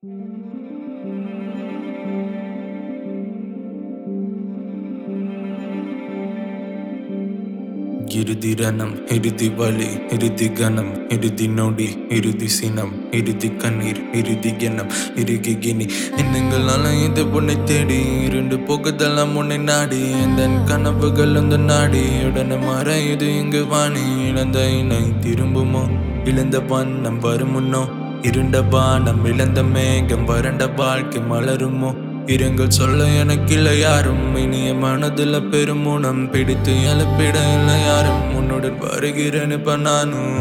இறுதி ரணம் இறுதி வலி இறுதி கணம் இறுதி நொடி இறுதி சினம் இறுதி கண்ணீர் இறுதி எண்ணம் இறுகி கினி எண்ணங்களால இந்த பொண்ணை தேடி இருண்டு போகுதெல்லாம் உன்னை நாடி எந்த கனவுகள் அந்த நாடி உடனே மறையுது இங்கு வாணி இழந்த இணை திரும்புமோ இழந்த வண்ணம் வருமுன்னோ இருண்ட வானம் இழந்த மேகம் வறண்ட வாழ்க்கை மலருமோ இரங்கல் சொல்ல எனக்கில்லை யாரும் இனிய மனதுல பெருமுனம் பிடித்து எழுப்பிட இல்லை யாரும் உன்னுடன் வருகிறேன் இப்ப நானும்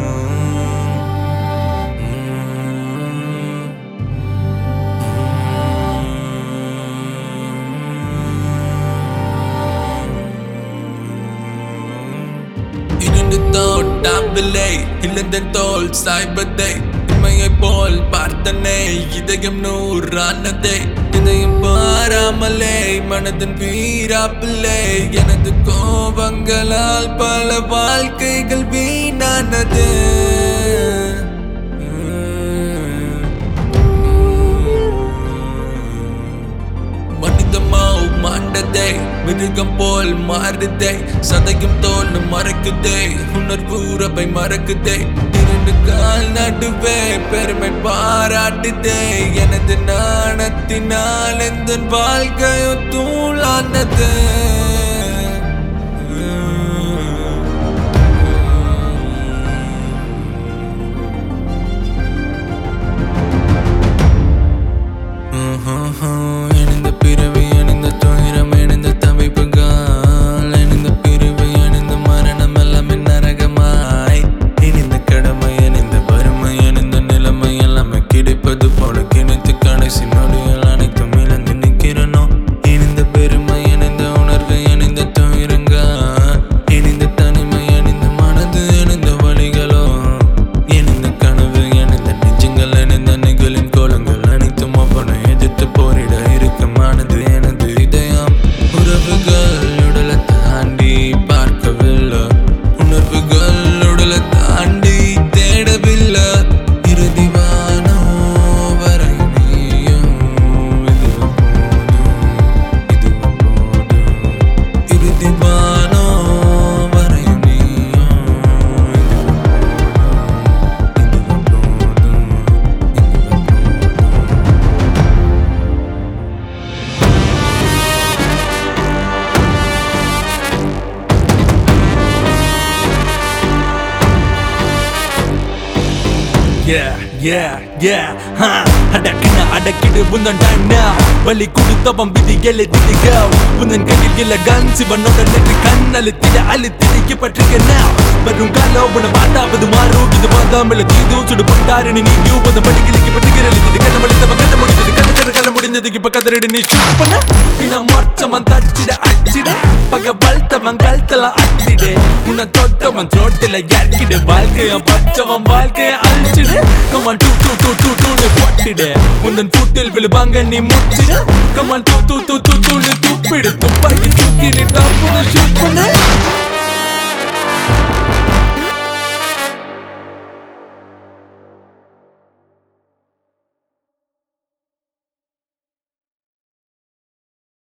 இரண்டு தோட்டாவில்லை இழந்த தோல் சாய்பதை உண்மையை போல் பார்த்தனே இதயம் நூறானதே இதயம் பாராமலே மனதின் வீராப்பில்லை எனது கோபங்களால் பல வாழ்க்கைகள் வீணானது மனிதமா மாண்டதே மிருகம் போல் மாறுதே சதையும் தோல் மறக்குதே உணர்வு உறவை மறக்குதே இரண்டு கால் நடுவே பெருமை பாராட்டுதே எனது நாணத்தினால் எந்த வாழ்க்கையும் தூளானது இணைந்த பிறவி இணைந்த துயரம் இணைந்த தவிப்புகள் இணைந்த பிரிவு இணைந்த மரணம் எல்லாமே நரகமாய் இணைந்த கடமை இணைந்த வறுமை இணைந்த நிலைமை எல்லாமே கிடைப்பது போல கிடைத்து கடைசி நொடிகள் அனைத்தும் இழந்து நிற்கிறனோ இணைந்த பெருமை இணைந்த உணர்வு இணைந்த துயரங்கள் இணைந்த தனிமை இணைந்த மனது இணைந்த வழிகளோ இணைந்த கனவு இணைந்த நெஞ்சங்கள் இணைந்த நிகழின் கோலங்கள் அனைத்தும் அவனை எதிர்த்து போரிட இறுக்கமானது எனது இதயம் உறவுகள் உடலை தாண்டி பார்க்கவில்லை உணர்வுகள் உடலை தாண்டி தேடவில்லை இறுதி வானம் வரை நீயும் இதுவே போதும் இதுவே போதும் இறுதி வானம் வரை நீயும் இதுவே போதும் இதுவே போதும் இதுவே போதும் Yeah, yeah, yeah, ha அடக்குன அடக்கிடு உந்தன் time now வலி கொடுத்தவன் விதி எழுதிடு go உந்தன் கையில் இல்ல கன் சிவனோட நெற்றி கண் அழுத்திட அழுத்திட பற்றிக்க now வரும் கால உன பார்த்தாவது மாறும் இது பார்த்தாமல் தீதும் சுடு பட்டாரு நீ யூபது படிக்கலுக்கு பட்டுகிற எழுதிது கண்ண மளித்தவன் கண்ண முடிந்தது கண்ண கண்ண கண்ண முடிஞ்சது இப்ப கதறிடு நீ ஷூட் பண்ண பின்ன மொச்சவன் தச்சிட அச்சிட பக பல்த்தவன் கல்த்தலாம் அச்சிடு உன்னை தொட்டவன் தோட்டில இறக்கிடு வாழ்க்கைய பச்சவன் வாழ்க்கைய அழிச்சிடு கமான் டூ டூ டூ டூ டூன்னு போட்டிடு உந்தன் பூட்டில் விழுவாங்க நீ முச்சிடு கமான் டூ டூ டூ டூ டூன்னு துப்பிடு துப்பாக்கி தூக்கி நீ தப்புன்னு ஷூட் பண்ணு